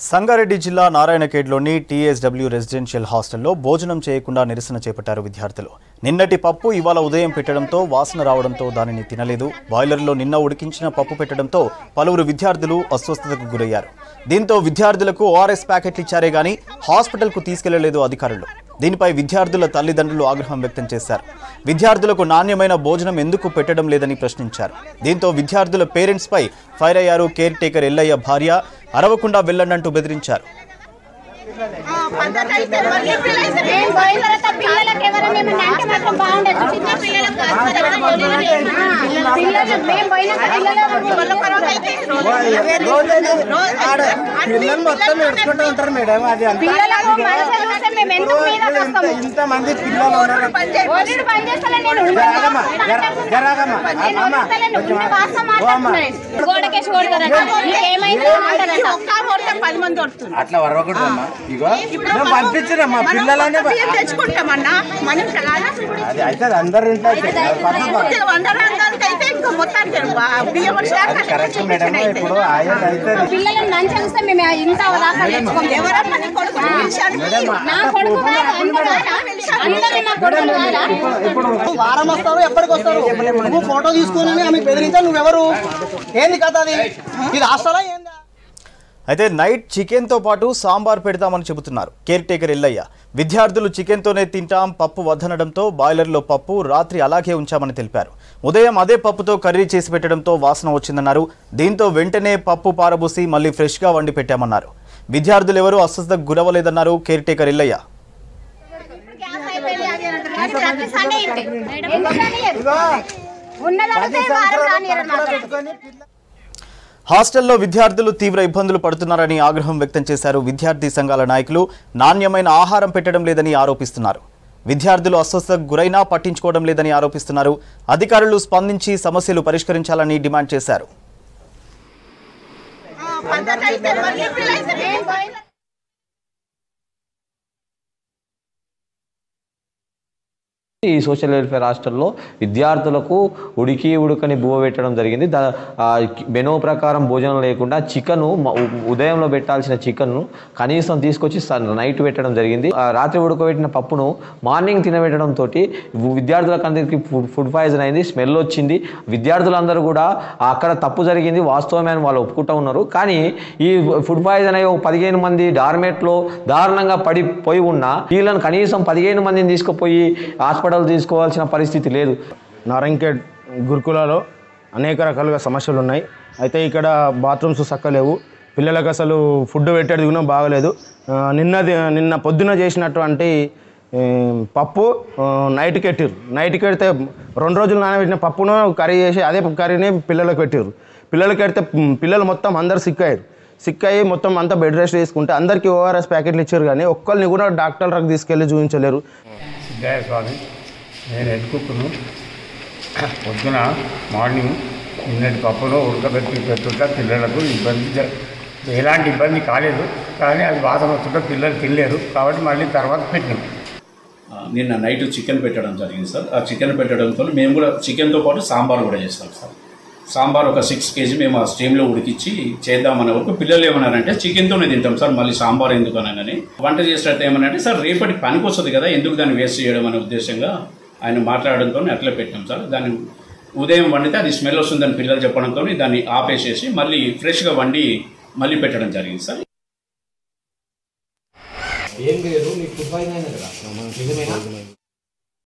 సంగారెడ్డి జిల్లా నారాయణఖేడ్లోని TSW residential హాస్టల్లో భోజనం చేయకుండా నిరసన చేపట్టారు విద్యార్థులు నిన్నటి పప్పు ఇవాళ ఉదయం పెట్టడంతో వాసన రావడంతో దానిని తినలేదు బాయిలర్లో నిన్న ఉడికించిన పప్పు పెట్టడంతో పలువురు విద్యార్థులు అస్వస్థతకు గురయ్యారు దీంతో విద్యార్థులకు ఓఆర్ఎస్ ప్యాకెట్లు ఇచ్చారే గానీ హాస్పిటల్కు తీసుకెళ్లలేదు అధికారులు దీనిపై విద్యార్థుల తల్లిదండ్రులు ఆగ్రహం వ్యక్తం చేశారు విద్యార్థులకు నాణ్యమైన భోజనం ఎందుకు పెట్టడం లేదని ప్రశ్నించారు దీంతో విద్యార్థుల పేరెంట్స్ పై ఫైర్ అయ్యారు కేర్ టేకర్ ఎల్లయ్య భార్య అరవకుండా వెళ్ళండంటూ బెదిరించారు పద్ధతి అయితే మళ్ళీ పిల్లలకి ఏం పోయిన తర్వాత పిల్లలకి ఎవరైనా ఏమన్నా అంటే మాత్రం బాగుండదు చిన్న పిల్లలకు కాదు కదా, పిల్లలు పిల్లలు మేము పోయినాక పిల్లలు వాళ్ళ పర్వాలేదు అయితే పిల్లలు మొత్తం ఎడుచుకుంటూ ఉంటారు మేడం అది అంతా పిల్లలకు మంచిగా చూస్తే మేము ఎందుకు మీద వస్తాము ఇంతమంది పిల్లలు ఉన్నారు ఓడిడు పని చేస్తలే నేను జరగమ్మా, జర- జరగమ్మా. నేను అమ్మా, వస్తలేను. కొంచెం ఉండే భాష ఓ అమ్మా. మాట్లాడుతున్నాను. గోడకేసి కొడతారట. నీకేమైంది అంటారట. పది మంది దొరుకుతుంది అట్లా వరవకూడదమ్మా ఇగో మేము పంపించినమ్మా పిల్లలనే ప- తెచ్చుకుంటామన్నా మనం కదా అది అయితే అది అందరి ఇంట్లో అయితే అది పద్ధతి ప- వందరాంగానికి అయితే ఇంకా మొత్తానికి బియ్యం అది కరెక్ట్ మేడం ఇప్పుడు ఆయన అయితే పిల్లలను మంచిగా చూస్తే మేము ఇంత దాకా తెచ్చుకోము. ఎవరన్నా నీ కొడుకుని పిలిచాడు నా కొడుకు కాదు, అందరూ అందరూ నా కొడుకులు కాదా? వారం వస్తారు ఎప్పటికి వస్తారు నువ్వు ఫోటో తీసుకుని ఆమె బెదిరించా నువ్వెవరు ఏంది కథ అది ఇది హాస్టలా ఏంది అయితే నైట్ చికెన్తో పాటు సాంబార్ పెడతామని చెబుతున్నారు కేర్ టేకర్ ఎల్లయ్య విద్యార్థులు చికెన్తోనే తింటాం పప్పు వద్దనడంతో బాయిలర్లో పప్పు రాత్రి అలాగే ఉంచామని తెలిపారు ఉదయం అదే పప్పుతో కర్రీ చేసి పెట్టడంతో వాసన వచ్చిందన్నారు దీంతో వెంటనే పప్పు పారబోసి మళ్ళీ ఫ్రెష్గా వండి పెట్టామన్నారు విద్యార్థులు ఎవరూ అస్వస్థతకు గురవలేదన్నారు కేర్ టేకర్ ఎల్లయ్య గ్యాస్ అయిపోయింది అది అంటారు. కానీ ప్రతి సండే ఇంతే. ఎందుకు రానియరు? ఉన్నదంటే వారం రానియరు మాకు. హాస్టల్లో విద్యార్థులు తీవ్ర ఇబ్బందులు పడుతున్నారని ఆగ్రహం వ్యక్తం చేశారు విద్యార్థి సంఘాల నాయకులు నాణ్యమైన ఆహారం పెట్టడం లేదని ఆరోపిస్తున్నారు విద్యార్థులు అస్వస్థతకు గురైనా పట్టించుకోవడం లేదని ఆరోపిస్తున్నారు అధికారులు స్పందించి సమస్యలు పరిష్కరించాలని డిమాండ్ చేశారు పద్ధతి అయితే మళ్ళీ పిల్లలకి ఏం పోయిన ఈ సోషల్ వెల్ఫేర్ హాస్టల్లో విద్యార్థులకు ఉడికి ఉడకని బువ్వ పెట్టడం జరిగింది దా ఆ మెనూ ప్రకారం భోజనం లేకుండా చికెన్ ఉదయంలో పెట్టాల్సిన చికెన్ను కనీసం తీసుకొచ్చి స- నైట్ పెట్టడం జరిగింది ఆ రాత్రి ఉడకబెట్టిన పప్పును మార్నింగ్ తినబెట్టడంతో విద్యార్థులకు అందరికీ ఫుడ్ ఫుడ్ పాయిజన్ అయింది స్మెల్ వచ్చింది విద్యార్థులందరూ కూడా అక్కడ తప్పు జరిగింది వాస్తవమే అని వాళ్ళు ఒప్పుకుంటూ ఉన్నారు కానీ ఈ ఫుడ్ పాయిజన్ అయ్యి ఒక పదిహేను మంది డార్మేట్లో దారుణంగా పడిపోయి ఉన్న వీళ్ళని కనీసం పదిహేను మందిని తీసుకుపోయి హాస్పిటల్ తీసుకోవాల్సిన పరిస్థితి లేదు నారాయణఖేడ్ గురుకులలో అనేక రకాలుగా సమస్యలు ఉన్నాయి అయితే ఇక్కడ బాత్రూమ్స్ చక్కలేవు పిల్లలకు అసలు ఫుడ్ పెట్టేది కూడా బాగలేదు ఆ, నిన్నది నిన్న పొద్దున చేసినటువంటి ఈ, పప్పు ఆ, నైట్కి పెట్టిర్రు నైట్కి పెడితే రెండు రోజులు నానబెట్టిన పప్పును కర్రీ చేసి అదే కర్రీని పిల్లలకు పెట్టిర్రు పిల్లలకి పెడితే మ్, పిల్లలు మొత్తం అందరు సిక్ అయ్యారు సిక్ అయ్యి మొత్తం అంతా బెడ్ రెస్ట్ తీసుకుంటే అందరికీ ఓఆర్ఎస్ ప్యాకెట్లు ఇచ్చారు కానీ ఒక్కరిని కూడా డాక్టర్లకు తీసుకెళ్ళి చూపించలేరు సిద్ధయ్య స్వామి నేను ఎత్తుకును పొద్దున మార్నింగ్ నిన్నటి పప్పులో ఉడకబెట్టి పెట్టుకుంటా పిల్లలకు ఇబ్బంది జ- ఎలాంటి ఇబ్బంది కాలేదు కానీ అది వాసన వస్తుంటే పిల్లలు తినలేరు కాబట్టి మళ్ళీ తర్వాత పెట్టినాం ఆ, నిన్న నైట్ చికెన్ పెట్టడం జరిగింది సార్ ఆ చికెన్ పెట్టడంతో మేము కూడా చికెన్తో పాటు సాంబార్ కూడా చేస్తాం సార్ సాంబార్ ఒక సిక్స్ కేజీ మేము ఆ స్టీమ్లో ఉడికిచ్చి చేద్దామనే వరకు పిల్లలు ఏమన్నారంటే చికెన్తోనే తింటాం సార్ మళ్ళీ సాంబార్ ఎందుకు అనని వంట చేసేటట్టు ఏమనంటే సార్ రేపటి పనికి వస్తుంది కదా ఎందుకు దాన్ని వేస్ట్ చేయడం అనే ఉద్దేశంగా ఆయన మాట్లాడడంతో అట్లా పెట్టాం సార్ దాన్ని ఉదయం వండితే అది స్మెల్ వస్తుందని పిల్లలు చెప్పడంతో దాన్ని ఆపేసేసి మళ్ళీ ఫ్రెష్గా వండి మళ్ళీ పెట్టడం జరిగింది సార్ ఏం లేదు మీకు ఫుడ్ పాయిజన్ అయింది కదా నిజమేనా